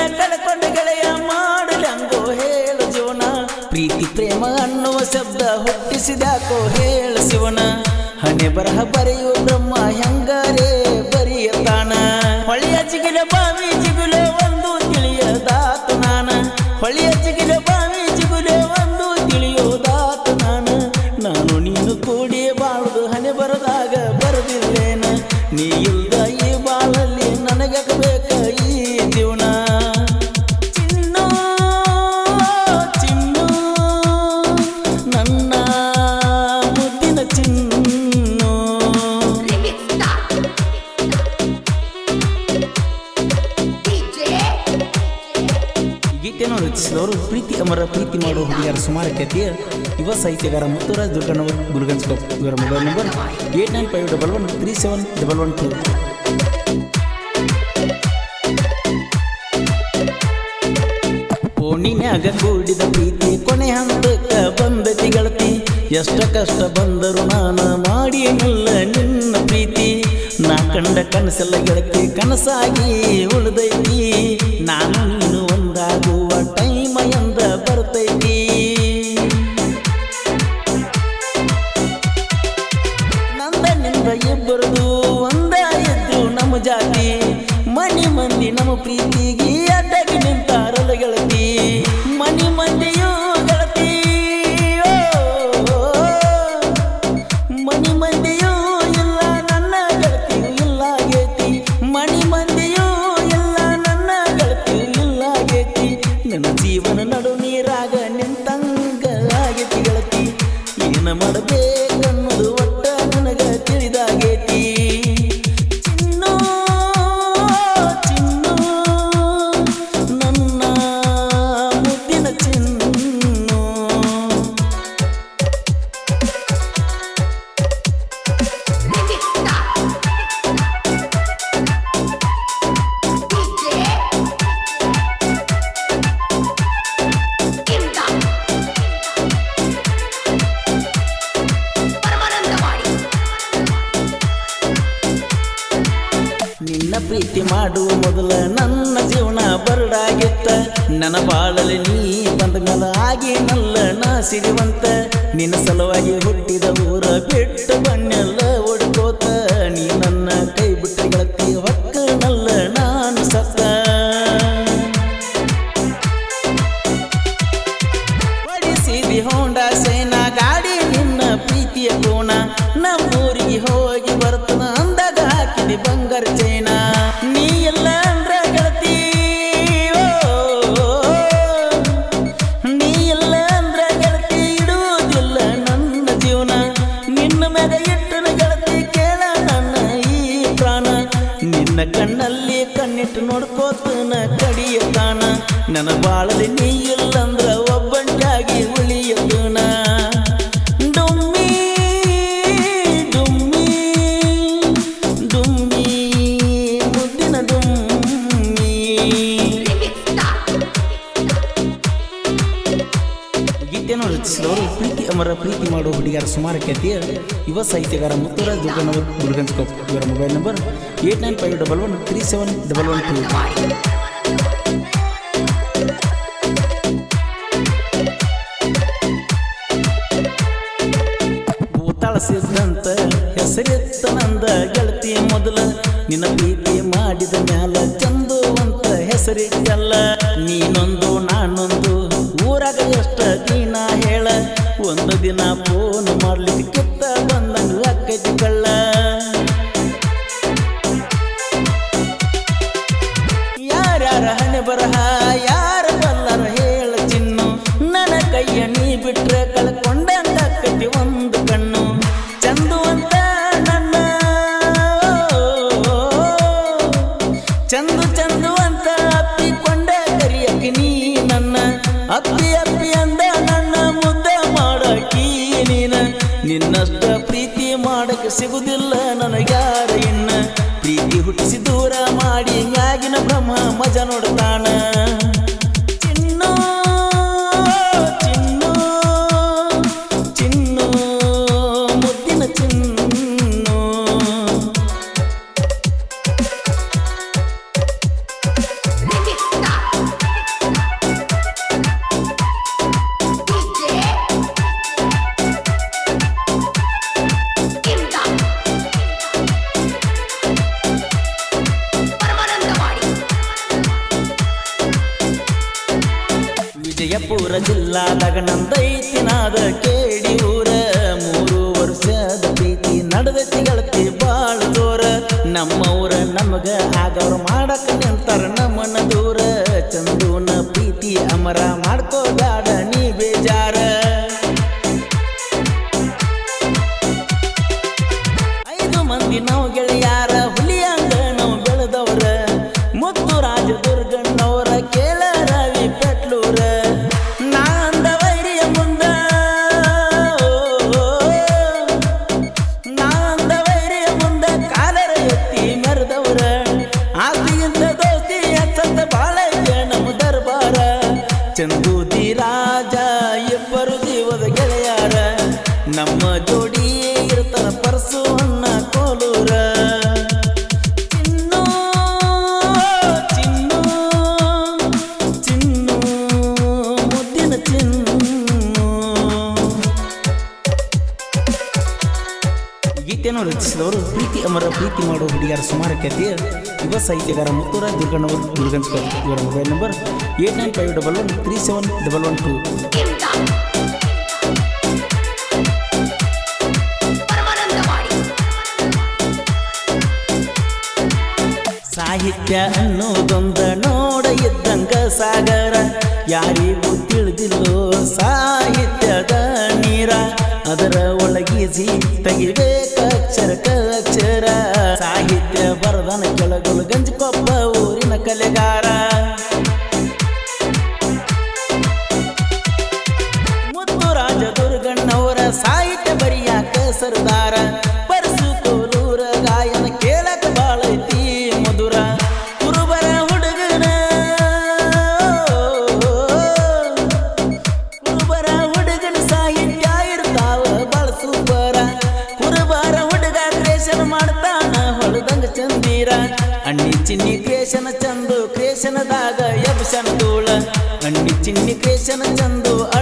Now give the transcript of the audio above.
ಕಳ್ಕೊಂಡ ಗೆಳೆಯ ಮಾಡಲಂಗೋ ಹೇಳು ಜೀವನ ಪ್ರೀತಿ ಪ್ರೇಮ ಅನ್ನುವ ಶಬ್ದ ಹುಟ್ಟಿಸಿದಾಕೋ ಹೇಳು ಶಿವನ ಹಣೆ ಬರಹ ಬರೆಯುವ ಬ್ರಹ್ಮ ಹೆಂಗಾರೇ ಬರೆಯತಾನ ಹೊಳೆಯ ಜಿಗಿಲ ಬಾವಿ ಜಿಗುಲ ಒಂದು ತಿಳಿಯದಾತು ನಾನ ಹೊಳೆಯ ಜಿಗಿಲ ಬಾವಿ ಜಿಗುಲ ಒಂದು ತಿಳಿಯೋದಾತು ನಾನ ನಾನು ನೀನು ಕೂಡಿ ಬಾಳುದು ಹಣೆ ಬರದಾಗ ಬರದಿಲ್ಲೇನ ನೀ ಇಲ್ದ ಈ ಬಾಳಲ್ಲಿ ನನಗೆ ಬೇಕ ಈ ಜೀವನ ಚಿನ್ನು ಚಿನ್ನು ನನ್ನ ಮುದ್ದಿನ ಚಿನ್ನು Remix Star. DJ. ಗೀತೆಯನ್ನು ರಚಿಸಿದವರು ಪ್ರೀತಿ ಅಮರ ಪ್ರೀತಿ ಮಾಡೋ ಹುಡುಗಿಯರ ಸುಮಾರು ಖ್ಯಾತಿಯ ಯುವ ಸಾಹಿತ್ಯಗಾರ ಮುತ್ತುರಾಜ್ ದುರ್ಗಣ್ಣವರು ಗುರುಗಂಜ್ಕೊಪ್ ಇವರ mobile number eight nine five double one three seven double one two ಓಣಿನ್ಯಾಗ ಕೂಡಿದ ಪ್ರೀತಿ ಕೊನೆ ಹಂತಕ್ಕ ಬಂದತಿ ಗೆಳತಿ ಎಷ್ಟ ಕಷ್ಟ ಬಂದರು ನಾನು ಮಾಡಿನಲ್ಲ ನಿನ್ನ ಪ್ರೀತಿ ನಾ ಕಂಡ ಕನಸೆಲ್ಲ ಗೆಳತಿ ಕನಸಾಗಿ ಉಳಿದೈತಿ ನಾನು ನೀನು ಒಂದಾಗುವ ಟೈಮ ಎಂದ ಬರ್ತೈತಿ ನಂದ ನಿಂದ ಇಬ್ಬರದು ಒಂದ ಎದ್ದು ನಮ್ಮ ಜಾತಿ ಮನಿ ಮಂದಿ ನಮ್ಮ ಪ್ರೀತಿಗೆ ಅಡ್ಡಗಿ ನಿಂತಾರಲ್ಲ ಗೆಳತಿ ಮನಿ ಮಂದಿಯೂ ಗೆಳತಿ ಓ, ಮನಿ ಮಂದಿಯೂ ಇಲ್ಲ ನನ್ನ ಗೆಳತಿಯೂ ಇಲ್ಲ ಗೇತಿ ಮನಿ ಮಂದಿಯೂ ಇಲ್ಲ ನನ್ನ ಗೆಳತಿಯೂ ಇಲ್ಲ ಗೇತಿ ನನ್ನ ಜೀವನ ನಡು ನೀರಾಗ ನಿಂತಂಗ ಆಗೇತಿ ಗೆಳತಿ ಏನ ಮಾಡಬೇಕನ್ನೋದು ಒಟ್ಟ ನನಗ ತಿಳಿದಾಗೇತಿ ಚಿನ್ನು ಚಿನ್ನು ನನ್ನ ಮುದ್ದಿನ ಚಿನ್ನು Remix Star. DJ. Imdad. Paramanandawadi ನಿನ್ನ ಪ್ರೀತಿ ಮಾಡುವ ಮೊದಲ ನನ್ನ ಜೀವನ ಬರಡಾಗಿತ್ತ ನನ್ನ ಬಾಳಲಿ ನೀ ಬಂದ ಮೇಲೆ ಆಗಿ ನಲ್ಲ ನಾ ಸಿರಿವಂತ ನಿನ್ನ ಸಲುವಾಗಿ ಹುಟ್ಟಿದ ಊರ ಬಿಟ್ಟು ಬಣ್ಣೆಲ್ಲ ಓಡ್ಕೋತ ನೀ ನನ್ನ ಕೈ ಬಿಟ್ಟ ಗೆಳತಿ ಹೊಕ್ಕ ನಲ್ಲ ನಾನು ಸತ್ತ ಹೊಡಿಸಿದಿ ಹೋಂಡ ಸೇನಾ ಗಾಡಿ ನಿನ್ನ ಪ್ರೀತಿಯ ಕೋಣ ನಮ್ಮೂರಿಗೆ ಹೋಗಿ ಬರ್ತನ ಅಂದಾಗ ಹಾಕಿದಿ ಬಂಗಾರ ಚೈನ ನೀ ಎಲ್ಲ ಅಂದ್ರ ಗೆಳತಿ ಓ, ನೀ ಎಲ್ಲ ಅಂದ್ರ ಗೆಳತಿ ಇಡುವುದಿಲ್ಲ ನನ್ನ ಜೀವನ ನಿನ್ನ ಮ್ಯಾಗ ಇಟ್ಟನ ಗೆಳತಿ ಕೇಳ ನನ್ನ ಈ ಪ್ರಾಣ ನಿನ್ನ ಕಣ್ಣಲ್ಲಿ ಕಣ್ಣಿಟ್ಟು ನೋಡ್ಕೋತನ ಕಡಿಯ ಕಾಣ ನನ್ನ ಬಾಳಲಿ ನೀ ಇಲ್ಲಂದ್ರ ಒಬ್ಬಂಟಾಗಿ ಉಳಿಯತನ ಡುಮ್ಮಿ ಡುಮ್ಮಿ ಡುಮ್ಮಿ ಮುದ್ದಿನ ಡುಮ್ಮಿ Remix Star. ಗೀತೆಯನ್ನು ರಚಿಸಿದವರು ಪ್ರೀತಿ ಅಮರ ಪ್ರೀತಿ ಮಾಡೋ ಹುಡುಗಿಯರ ಸುಮಾರು ಖ್ಯಾತಿಯ ಯುವ ಸಾಹಿತ್ಯಗಾರ ಮುತ್ತುರಾಜ್ ದುರ್ಗನವರು ಗುರುಗಂಜ್ಕೊಪ್ ಇವರ mobile number eight nine five double one three seven double one two ಭೂತಾಳಸಿದಂತ ಹೆಸರಿತ್ತ ನಂದ ಗೆಳತಿ ಮೊದಲ ನಿನ್ನ ಪ್ರೀತಿ ಮಾಡಿದ ಮ್ಯಾಲ ಚಂದು ಅಂತ ಹೆಸರಿಟ್ಟಲ್ಲ ನೀನೊಂದು ನಾನೊಂದು ಊರಾಗ ಎಷ್ಟ ದಿನ ಹೇಳ ಒಂದು ದಿನ ಫೋನ್ ಮಾಡ್ಲಿಕ್ಕೆ ಕಿತ್ತ ಬಂದಂಗ ಅಕ್ಕೈತಿ ಕಳ್ಳ ಯಾರ್ಯಾರ ಹಣೆ ಬರಹ ಯಾರ ಬಲ್ಲರ ಹೇಳ ಚಿನ್ನು ನನ್ನ ಕೈಯ ನೀ ಬಿಟ್ರೆ ಕಳ್ಕೊಂಡಂಗ ಕಟ್ಟಿ ಒಂದು ಕಣ್ಣು ಚಂದು ಅಂತ ನನ್ನ ಚಂದು ಚಂದು ಅಂತ ಅಪ್ಪಿಕೊಂಡ ಕರಿಯಕ್ಕೆ ನೀ ನನ್ನ ಅಪ್ಪಿ ಅಪ್ಪಿ ಅಂದ ನನ್ನ ಮುದ್ದೆ ಮಾಡಕಿ ನೀನ ನಿನ್ನಷ್ಟ ಪ್ರೀತಿ ಮಾಡಕ್ಕೆ ಸಿಗುದಿಲ್ಲ ನನಗ್ಯಾರ ಇನ್ನ ಪ್ರೀತಿ ಹುಟ್ಟಿಸಿ ದೂರ ಮಾಡಿ ಮ್ಯಾಗಿನ ಬ್ರಹ್ಮ ಮಜ ನೋಡ್ತಾನ ವಿಜಯಪುರ ಜಿಲ್ಲಾದಾಗ ನಂದೈತಿ ನಾದ ಕೇಳಿ ಊರ ಮೂರು ವರ್ಷದ ಪ್ರೀತಿ ನಡೆದೈತಿ ಗೆಳತಿ ಬಾಳ ಜೋರ ನಮ್ಮ ಊರ ನಮಗ ಆಗವ್ರ ಮಾಡಕ ನಿಂತಾರ ನಮ್ಮನ ದೂರ ಚಂದೂನ ಪ್ರೀತಿ ಅಮರ ಮಾಡ್ಕೋಬೇಡ ನೀ ಬೇಜಾರ ಐದು ಮಂದಿ ನಾವು ಗೆಳೆಯಾರ ಹುಲಿಯಂಗ ನಾವು ಬೆಳೆದವ್ರ ಮುತ್ತು ರಾಜದುರ್ಗಣ್ಣವರ ಕೇಳ ರವಿ ಪೆಟ್ಲೂರ ನಾಂದ ವೈರಿಯ ಮುಂದ ನಾಂದ ವೈರಿಯ ಮುಂದ ಕಾಲರ ಎತ್ತಿ ಮೆರೆದವ್ರ ಆದಿಯಿಂದ ದೋಸ್ತಿ ಎಚ್ಚತ್ತ ಬಾಳ ಇದೆ ನಮ್ಮ ದರ್ಬಾರ ಚಂದೂತಿ ರಾಜ ಇಬ್ಬರು ಜೀವದ ಗೆಳೆಯಾರ ನಮ್ಮ ಜೋಡಿಯೇ ಇರ್ತಾರ ಪರಸು ಅನ್ನ ಕೋಲೂರ ಚಿನ್ನು ಚಿನ್ನು ಚಿನ್ನು ಮುದ್ದಿನ ಚಿನ್ನು ಗೀತೆಯನ್ನು ರಚಿಸಿದವರು ಪ್ರೀತಿ ಅಮರ ಪ್ರೀತಿ ಮಾಡೋ ಹುಡುಗಿಯರ ಸುಮಾರು ಕಥೆ ಯುವ ಸಾಹಿತ್ಯಗಾರ ಮುತ್ತುರಾಜ್ ದುರ್ಗಣ್ಣವರು ದುರ್ಗನ್ಸ್ಕರ್ ಇವರ mobile number eight nine five double one three seven double one two ಇಮ್ದಾದ್ ಪರಮಾನಂದವಾಡಿ ಸಾಹಿತ್ಯ ಅನ್ನೋದೊಂದ ನೋಡ ಇದ್ದಂಗ ಸಾಗರ ಯಾರಿಗೂ ತಿಳಿದಿಲ್ಲೋ ಸಾಹಿತ್ಯದ ನೀರ ಅದರ ಒಳಗಿಸಿ ತೆಗಿಬೇಕ ಅಕ್ಷರ ಅಕ್ಷರ ಸಾಹಿತ್ಯ ಬರದನ ಕೆಳಗೊಳು ಗಂಜಕೊಪ್ಪ ಊರಿನ ಕಲೆಗಾರ ಮುತ್ತು ರಾಜದುರ್ಗಣ್ಣವರ ಸಾಹಿತ್ಯ ಬರಿಯಾಕ ಸರ್ದಾರ ಪರಸು ಕೋಲೂರ ಗಾಯನ ಕೇಳಕ ಬಾಳೈತಿ ಮಧುರ ಕುರುಬರ ಹುಡುಗನ ಕುರುಬರ ಹುಡುಗನ ಸಾಹಿತ್ಯ ಇರ್ತಾವ ಬಾಳ ಸೂಪರ ಕುರುಬರ ಹುಡುಗ ಕ್ರೇಷನ್ ಮಾಡ್ತಾನ ಹೊಲದಂಗ ಚಂದೀರ ಅಣ್ಣಿ ಚಿನ್ನಿ ಕ್ರೇಷನ ಚಂದು ಕ್ರೇಷನದಾಗ ಎಬ್ಸನ ತೋಳ ಅಣ್ಣಿ ಚಿನ್ನಿ ಕ್ರೇಷನ ಚಂದು